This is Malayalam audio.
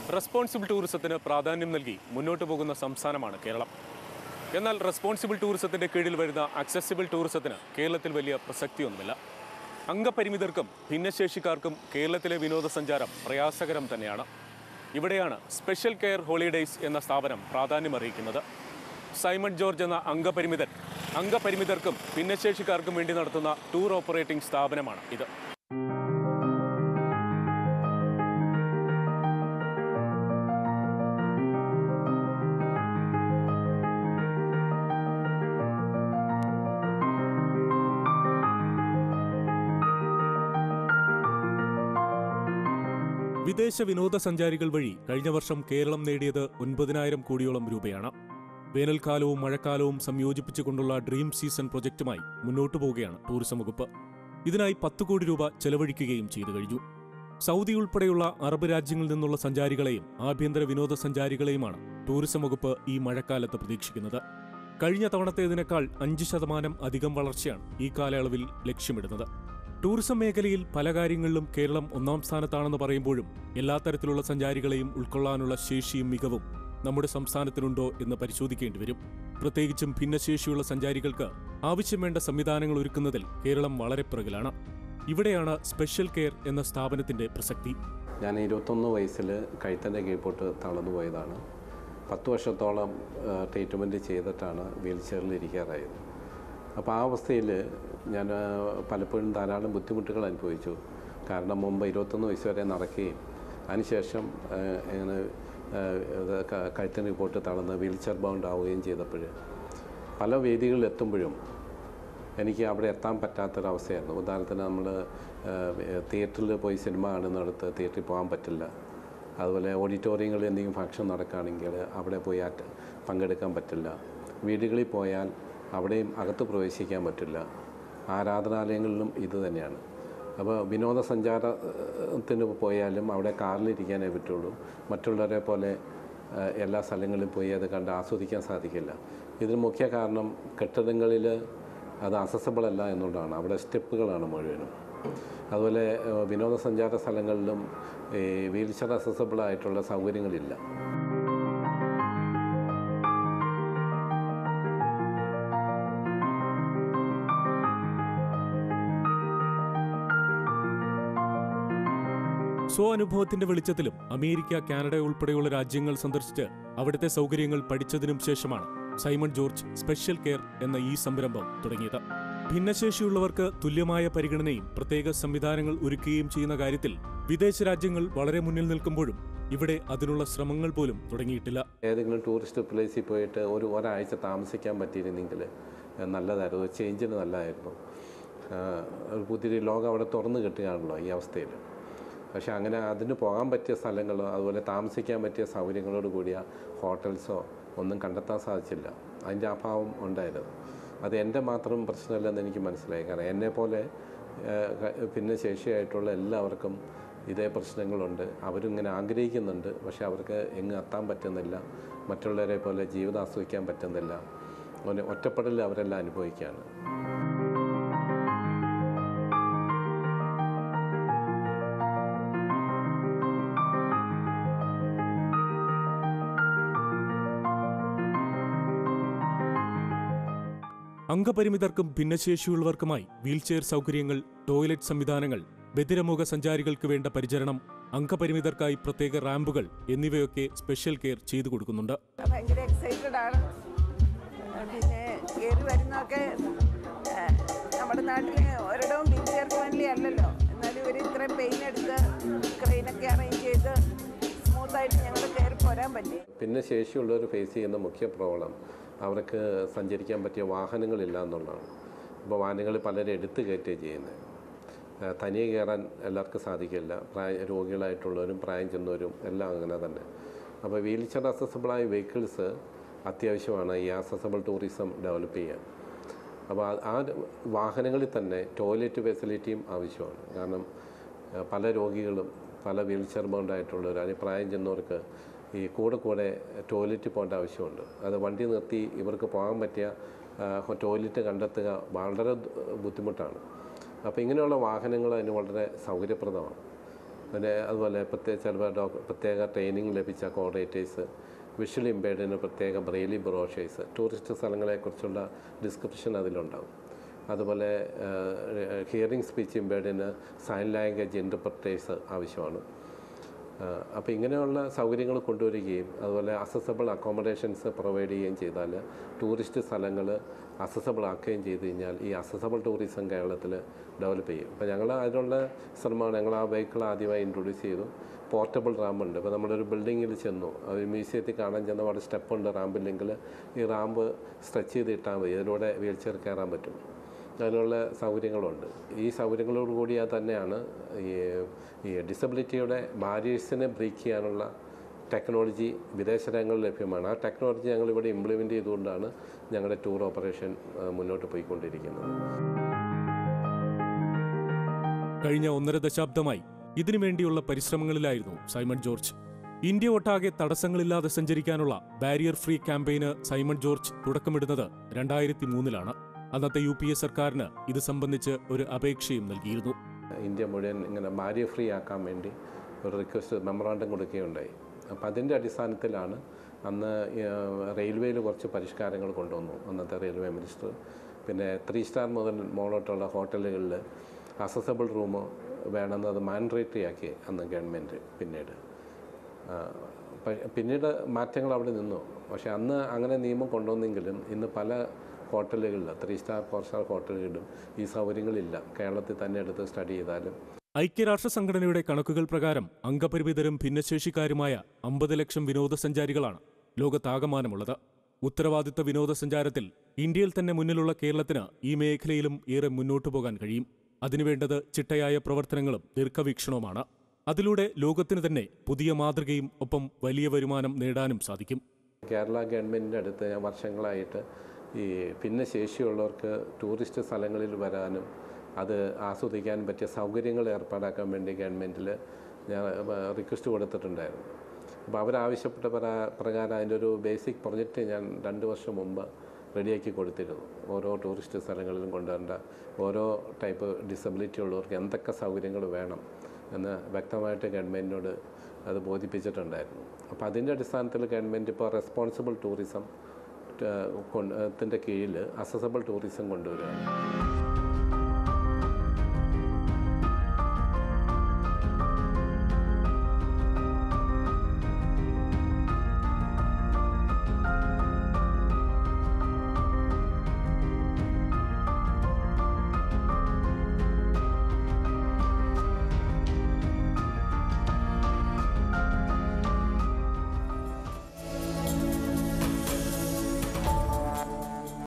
റെസ്പോൺസിബിൾ ടൂറിസത്തിന് പ്രാധാന്യം നൽകി മുന്നോട്ട് പോകുന്ന സംസ്ഥാനമാണ് കേരളം എന്നാൽ റെസ്പോൺസിബിൾ ടൂറിസത്തിന്റെ കീഴിൽ വരുന്ന അക്സസിബിൾ ടൂറിസത്തിന് കേരളത്തിൽ വലിയ പ്രസക്തിയൊന്നുമില്ല അംഗപരിമിതർക്കും ഭിന്നശേഷിക്കാർക്കും കേരളത്തിലെ വിനോദസഞ്ചാരം പ്രയാസകരം തന്നെയാണ് ഇവിടെയാണ് സ്പെഷ്യൽ കെയർ ഹോളിഡേയ്സ് എന്ന സ്ഥാപനം പ്രാധാന്യമറിയിക്കുന്നത് സൈമൺ ജോർജ് എന്ന അംഗപരിമിതൻ അംഗപരിമിതർക്കും ഭിന്നശേഷിക്കാർക്കും വേണ്ടി നടത്തുന്ന ടൂർ ഓപ്പറേറ്റിംഗ് സ്ഥാപനമാണ് ഇത് വിദേശ വിനോദസഞ്ചാരികൾ വഴി കഴിഞ്ഞ വർഷം കേരളം നേടിയത് ഒൻപതിനായിരം കോടിയോളം രൂപയാണ് വേനൽക്കാലവും മഴക്കാലവും സംയോജിപ്പിച്ചുകൊണ്ടുള്ള ഡ്രീം സീസൺ പ്രൊജക്റ്റുമായി മുന്നോട്ടു പോവുകയാണ് ടൂറിസം വകുപ്പ് ഇതിനായി പത്ത് കോടി രൂപ ചെലവഴിക്കുകയും ചെയ്തു കഴിഞ്ഞു സൗദി ഉൾപ്പെടെയുള്ള അറബ് രാജ്യങ്ങളിൽ നിന്നുള്ള സഞ്ചാരികളെയും ആഭ്യന്തര വിനോദസഞ്ചാരികളെയുമാണ് ടൂറിസം വകുപ്പ് ഈ മഴക്കാലത്ത് പ്രതീക്ഷിക്കുന്നത് കഴിഞ്ഞ തവണത്തേതിനേക്കാൾ അഞ്ച് ശതമാനം അധികം വളർച്ചയാണ് ഈ കാലയളവിൽ ലക്ഷ്യമിടുന്നത് ടൂറിസം മേഖലയിൽ പല കാര്യങ്ങളിലും കേരളം ഒന്നാം സ്ഥാനത്താണെന്ന് പറയുമ്പോഴും എല്ലാ തരത്തിലുള്ള സഞ്ചാരികളെയും ഉൾക്കൊള്ളാനുള്ള ശേഷിയും മികവും നമ്മുടെ സംസ്ഥാനത്തിനുണ്ടോ എന്ന് പരിശോധിക്കേണ്ടി വരും പ്രത്യേകിച്ചും ഭിന്നശേഷിയുള്ള സഞ്ചാരികൾക്ക് ആവശ്യം വേണ്ട സംവിധാനങ്ങൾ ഒരുക്കുന്നതിൽ കേരളം വളരെ പിറകിലാണ് ഇവിടെയാണ് സ്പെഷ്യൽ കെയർ എന്ന സ്ഥാപനത്തിന്റെ പ്രസക്തി ഞാൻ ഇരുപത്തൊന്ന് വയസ്സിൽ കഴുത്തൻ്റെ കീഴ്പോട്ട് തളർന്നു പോയതാണ് പത്ത് വർഷത്തോളം ട്രീറ്റ്മെൻറ്റ് ചെയ്തിട്ടാണ് വീൽ ചെയറിൽ ഇരിക്കാറായത് അപ്പോൾ ആ അവസ്ഥയിൽ ഞാൻ ആ, പലപ്പോഴും ധാരാളം ബുദ്ധിമുട്ടുകൾ അനുഭവിച്ചു കാരണം മുമ്പ് ഇരുപത്തൊന്ന് വയസ്സ് വരെ നടക്കുകയും അതിനുശേഷം ആ, ഇങ്ങനെ ആ, ഇത് ക- കഴുത്തിന് കീഴ്പോട്ട് തളർന്ന് വീൽ ചെയർ ബൗണ്ട് ആവുകയും ചെയ്തപ്പോൾ പല വേദികളിൽ എത്തുമ്പോഴും എനിക്ക് അവിടെ എത്താൻ പറ്റാത്തൊരവസ്ഥയായിരുന്നു ഉദാഹരണത്തിന് നമ്മൾ തിയേറ്ററിൽ പോയി സിനിമ കാണുന്നിടത്ത് തിയേറ്ററിൽ പോകാൻ പറ്റില്ല അതുപോലെ ഓഡിറ്റോറിയങ്ങളിൽ എന്തെങ്കിലും ഫംഗ്ഷൻ നടക്കുകയാണെങ്കിൽ അവിടെ പോയി അറ്റ പങ്കെടുക്കാൻ പറ്റില്ല വീടുകളിൽ പോയാൽ അവിടെയും അകത്ത് പ്രവേശിക്കാൻ പറ്റില്ല ആരാധനാലയങ്ങളിലും ഇത് തന്നെയാണ് അപ്പോൾ വിനോദസഞ്ചാരത്തിന് പോയാലും അവിടെ കാറിലിരിക്കാനേ പറ്റുള്ളൂ മറ്റുള്ളവരെ പോലെ ഏഹ്, എല്ലാ സ്ഥലങ്ങളിലും പോയി അത് കണ്ട് ആസ്വദിക്കാൻ സാധിക്കില്ല ഇതിന് മുഖ്യ കാരണം കെട്ടിടങ്ങളിൽ അത് അസസബിൾ അല്ല എന്നുള്ളതാണ് അവിടെ സ്റ്റെപ്പുകളാണ് മുഴുവനും അതുപോലെ ഏഹ്, വിനോദസഞ്ചാര സ്ഥലങ്ങളിലും ഈ വീൽ ചെയർ അസസബിൾ ആയിട്ടുള്ള സൗകര്യങ്ങളില്ല സ്വാനുഭവത്തിന്റെ വെളിച്ചത്തിലും അമേരിക്ക കാനഡ ഉൾപ്പെടെയുള്ള രാജ്യങ്ങൾ സന്ദർശിച്ച് അവിടുത്തെ സൗകര്യങ്ങൾ പഠിച്ചതിനും ശേഷമാണ് സൈമൺ ജോർജ് സ്പെഷ്യൽ കെയർ എന്ന ഈ സംരംഭം തുടങ്ങിയത് ഭിന്നശേഷിയുള്ളവർക്ക് തുല്യമായ പരിഗണനയും പ്രത്യേക സംവിധാനങ്ങൾ ഒരുക്കുകയും ചെയ്യുന്ന കാര്യത്തിൽ വിദേശ രാജ്യങ്ങൾ വളരെ മുന്നിൽ നിൽക്കുമ്പോഴും ഇവിടെ അതിനുള്ള ശ്രമങ്ങൾ പോലും തുടങ്ങിയിട്ടില്ല ഏതെങ്കിലും ടൂറിസ്റ്റ് പ്ലേസിൽ പോയിട്ട് ഒരു ഒരാഴ്ച താമസിക്കാൻ പറ്റിയിരുന്നെങ്കിൽ ഏഹ്, നല്ലതായിരുന്നു ഒരു ചേഞ്ചിന് നല്ലതായിരുന്നു ആഹ്, ഒരു പുതിയൊരു ലോകം അവിടെ തുറന്നു കിട്ടുകയാണല്ലോ ഈ അവസ്ഥയിൽ പക്ഷേ അങ്ങനെ അതിന് പോകാൻ പറ്റിയ സ്ഥലങ്ങളോ അതുപോലെ താമസിക്കാൻ പറ്റിയ സൗകര്യങ്ങളോട് കൂടിയ ഹോട്ടൽസോ ഒന്നും കണ്ടെത്താൻ സാധിച്ചില്ല അതിൻ്റെ അഭാവം ഉണ്ടായിരുന്നു അത് എൻ്റെ മാത്രം പ്രശ്നമല്ലെന്ന് എനിക്ക് മനസ്സിലായി കാരണം എന്നെപ്പോലെ ഏഹ്, ക- പിന്നെ ശേഷിയായിട്ടുള്ള എല്ലാവർക്കും ഇതേ പ്രശ്നങ്ങളുണ്ട് അവരും ഇങ്ങനെ ആഗ്രഹിക്കുന്നുണ്ട് പക്ഷെ അവർക്ക് എങ്ങും എത്താൻ പറ്റുന്നില്ല മറ്റുള്ളവരെ പോലെ ജീവിതം ആസ്വദിക്കാൻ പറ്റുന്നില്ല അങ്ങനെ ഒറ്റപ്പെടൽ അവരെല്ലാം അനുഭവിക്കുകയാണ് അംഗപരിമിതർക്കും ഭിന്നശേഷിയുള്ളവർക്കുമായി വീൽചെയർ സൗകര്യങ്ങൾ ടോയ്ലറ്റ് സംവിധാനങ്ങൾ ബദിരമുഖ സഞ്ചാരികൾക്ക് വേണ്ട പരിചരണം അംഗപരിമിതർക്കായി പ്രത്യേക റാമ്പുകൾ എന്നിവയൊക്കെ സ്പെഷ്യൽ കെയർ ചെയ്തു കൊടുക്കുന്നുണ്ട് ഭയങ്കര എക്സൈറ്റഡ് ആണ് പിന്നെ കയറി വരുന്നതൊക്കെ ആ, നമ്മുടെ നാട്ടിൽ ഒരിടവും വീൽ ചെയർ ഫ്രണ്ട്ലി അല്ലല്ലോ എന്നാലും ഇവർ ഇത്രയും പെയിൻ എടുത്ത് ക്രെയിനൊക്കെ അറേഞ്ച് ചെയ്ത് സ്മൂത്തായിട്ട് ഞങ്ങൾ കയറി പോരാൻ പറ്റി പിന്നെ ശേഷിയുള്ളവർ ഫേസ് ചെയ്യുന്ന മുഖ്യ പ്രോബ്ലം അവർക്ക് സഞ്ചരിക്കാൻ പറ്റിയ വാഹനങ്ങളില്ല എന്നുള്ളതാണ് ഇപ്പോൾ വാഹനങ്ങൾ പലരും എടുത്തു കയറ്റുകയാണ് ചെയ്യുന്നത് ആ, തനിയെ കയറാൻ എല്ലാവർക്കും സാധിക്കില്ല പ്രായ രോഗികളായിട്ടുള്ളവരും പ്രായം ചെന്നവരും എല്ലാം അങ്ങനെ തന്നെ അപ്പോൾ വീൽ ചെയർ അസസബിളായ വെഹിക്കിൾസ് അത്യാവശ്യമാണ് ഈ അസസബിൾ ടൂറിസം ഡെവലപ്പ് ചെയ്യാൻ അപ്പോൾ ആ- ആ വാഹനങ്ങളിൽ തന്നെ ടോയ്ലറ്റ് ഫെസിലിറ്റിയും ആവശ്യമാണ് കാരണം ആ, പല രോഗികളും പല വീൽ ചെയർ ബൗണ്ടായിട്ടുള്ളവർ അതിന് പ്രായം ചെന്നവർക്ക് ഈ കൂടെ കൂടെ ടോയ്ലറ്റിൽ പോകേണ്ട ആവശ്യമുണ്ട് അത് വണ്ടി നിർത്തി ഇവർക്ക് പോകാൻ പറ്റിയ ആ, ടോയ്ലറ്റ് കണ്ടെത്തുക വളരെ ബുദ്ധിമുട്ടാണ് അപ്പോൾ ഇങ്ങനെയുള്ള വാഹനങ്ങൾ അതിന് വളരെ സൗകര്യപ്രദമാണ് പിന്നെ അതുപോലെ പ്രത്യേക ചിലപ്പോൾ ഡോക്ടർ പ്രത്യേക ട്രെയിനിങ് ലഭിച്ച കോർഡിനേറ്റേഴ്സ് വിഷ്വൽ ഇമ്പേർഡിന് പ്രത്യേക ബ്രെയിലി ബ്രോഷേഴ്സ് ടൂറിസ്റ്റ് സ്ഥലങ്ങളെക്കുറിച്ചുള്ള ഡിസ്ക്രിപ്ഷൻ അതിലുണ്ടാവും അതുപോലെ ഹിയറിംഗ് സ്പീച്ച് ഇമ്പേർഡിന് സൈൻ ലാംഗ്വേജ് ഇൻ്റർപ്രറ്റേഴ്സ് ആവശ്യമാണ് അപ്പോൾ ഇങ്ങനെയുള്ള സൗകര്യങ്ങൾ കൊണ്ടുവരികയും അതുപോലെ അസസബിൾ അക്കോമഡേഷൻസ് പ്രൊവൈഡ് ചെയ്യുകയും ചെയ്താൽ ടൂറിസ്റ്റ് സ്ഥലങ്ങൾ അസസബിൾ ആക്കുകയും ചെയ്ത് കഴിഞ്ഞാൽ ഈ അസസബിൾ ടൂറിസം കേരളത്തിൽ ഡെവലപ്പ് ചെയ്യും അപ്പോൾ ഞങ്ങൾ അതിനുള്ള ശ്രമമാണ് ഞങ്ങൾ ആ വെഹിക്കിൾ ആദ്യമായി ഇൻട്രൊഡ്യൂസ് ചെയ്തു പോർട്ടബിൾ റാമ്പുണ്ട് ഇപ്പോൾ നമ്മളൊരു ബിൽഡിങ്ങിൽ ചെന്നു അത് മ്യൂസിയത്തിൽ കാണാൻ ചെന്ന അവിടെ സ്റ്റെപ്പുണ്ട് റാമ്പില്ലെങ്കിൽ ഈ റാമ്പ് സ്ട്രെച്ച് ചെയ്ത് ഇട്ടാൽ മതി അതിലൂടെ വീൽ ചെയർ കയറാൻ പറ്റും അതിനുള്ള സൗകര്യങ്ങളുണ്ട് ഈ സൗകര്യങ്ങളോട് കൂടിയാൽ തന്നെയാണ് ഈ ഈ ഡിസബിലിറ്റിയുടെ ബാരിയേഴ്സിനെ ബ്രേക്ക് ചെയ്യാനുള്ള ടെക്നോളജി വിദേശ രാജ്യങ്ങളിൽ ലഭ്യമാണ് ആ ടെക്നോളജി ഞങ്ങൾ ഇവിടെ ഇംപ്ലിമെൻ്റ് ചെയ്തുകൊണ്ടാണ് ഞങ്ങളുടെ ടൂർ ഓപ്പറേഷൻ ആ, മുന്നോട്ട് പോയിക്കൊണ്ടിരിക്കുന്നത് കഴിഞ്ഞ ഒന്നര ദശാബ്ദമായി ഇതിനുവേണ്ടിയുള്ള പരിശ്രമങ്ങളിലായിരുന്നു സൈമൺ ജോർജ് ഇന്ത്യ ഒട്ടാകെ തടസ്സങ്ങളില്ലാതെ സഞ്ചരിക്കാനുള്ള ബാരിയർ ഫ്രീ ക്യാമ്പയിന് സൈമൺ ജോർജ് തുടക്കമിടുന്നത് രണ്ടായിരത്തി മൂന്നിലാണ് അന്നത്തെ യു പി എ സർക്കാരിന് ഇത് സംബന്ധിച്ച് ഒരു അപേക്ഷയും നൽകിയിരുന്നു ഇന്ത്യ മുഴുവൻ ഇങ്ങനെ ബാരിയർ ഫ്രീ ആക്കാൻ വേണ്ടി ഒരു റിക്വസ്റ്റ് മെമ്മറാണ്ടം കൊടുക്കുകയുണ്ടായി അപ്പോൾ അതിൻ്റെ അടിസ്ഥാനത്തിലാണ് അന്ന് റെയിൽവേയിൽ കുറച്ച് പരിഷ്കാരങ്ങൾ കൊണ്ടുവന്നു അന്നത്തെ റെയിൽവേ മിനിസ്റ്റർ പിന്നെ ത്രീ സ്റ്റാർ മുതൽ മുകളോട്ടുള്ള ഹോട്ടലുകളിൽ അസസബിൾ റൂം വേണമെന്ന് അത് മാൻഡേറ്ററി ആക്കി അന്ന് ഗവൺമെൻറ് പിന്നീട് ആ, പ- പിന്നീട് മാറ്റങ്ങൾ അവിടെ നിന്നു പക്ഷേ അന്ന് അങ്ങനെ നിയമം കൊണ്ടുവന്നെങ്കിലും ഇന്ന് പല ഹോട്ടലുകളിൽ ത്രീ സ്റ്റാർ ഫോർ സ്റ്റാർ ഹോട്ടലുകളിലും ഈ സൗകര്യങ്ങളില്ല കേരളത്തിൽ തന്നെ എടുത്ത് സ്റ്റഡി ചെയ്താലും ഐക്യരാഷ്ട്ര സംഘടനയുടെ കണക്കുകൾ പ്രകാരം അംഗപരിമിതരും ഭിന്നശേഷിക്കാരുമായ അമ്പത് ലക്ഷം വിനോദസഞ്ചാരികളാണ് ലോകത്താകമാനമുള്ളത് ഉത്തരവാദിത്ത വിനോദസഞ്ചാരത്തിൽ ഇന്ത്യയിൽ തന്നെ മുന്നിലുള്ള കേരളത്തിന് ഈ മേഖലയിലും ഏറെ മുന്നോട്ടു പോകാൻ കഴിയും അതിനുവേണ്ടത് ചിട്ടയായ പ്രവർത്തനങ്ങളും ദീർഘവീക്ഷണവുമാണ് അതിലൂടെ ലോകത്തിന് തന്നെ പുതിയ മാതൃകയും ഒപ്പം വലിയ വരുമാനം നേടാനും സാധിക്കും കേരള ഗവൺമെൻറ്റിൻ്റെ അടുത്ത് ഞാൻ വർഷങ്ങളായിട്ട് ഈ ഭിന്നശേഷിയുള്ളവർക്ക് ടൂറിസ്റ്റ് സ്ഥലങ്ങളിൽ വരാനും അത് ആസ്വദിക്കാനും പറ്റിയ സൗകര്യങ്ങൾ ഏർപ്പാടാക്കാൻ വേണ്ടി ഗവൺമെൻറ്റിൽ ഞാൻ റിക്വസ്റ്റ് കൊടുത്തിട്ടുണ്ടായിരുന്നു അപ്പോൾ അവരാവശ്യപ്പെട്ട പ്ര പ്രകാരം അതിൻ്റെ ഒരു ബേസിക് പ്രൊജക്റ്റ് ഞാൻ രണ്ട് വർഷം മുമ്പ് റെഡിയാക്കി കൊടുത്തിരുന്നു ഓരോ ടൂറിസ്റ്റ് സ്ഥലങ്ങളിലും കൊണ്ടുവരേണ്ട ഓരോ ടൈപ്പ് ഡിസബിലിറ്റി ഉള്ളവർക്ക് എന്തൊക്കെ സൗകര്യങ്ങൾ വേണം എന്ന് വ്യക്തമായിട്ട് ഗവൺമെൻറ്റിനോട് അത് ബോധിപ്പിച്ചിട്ടുണ്ടായിരുന്നു അപ്പോൾ അതിൻ്റെ അടിസ്ഥാനത്തിൽ ഗവൺമെൻറ് ഇപ്പോൾ റെസ്പോൺസിബിൾ ടൂറിസം ത്തിൻ്റെ കീഴിൽ അസസബിൾ ടൂറിസം കൊണ്ടുവരികയാണ്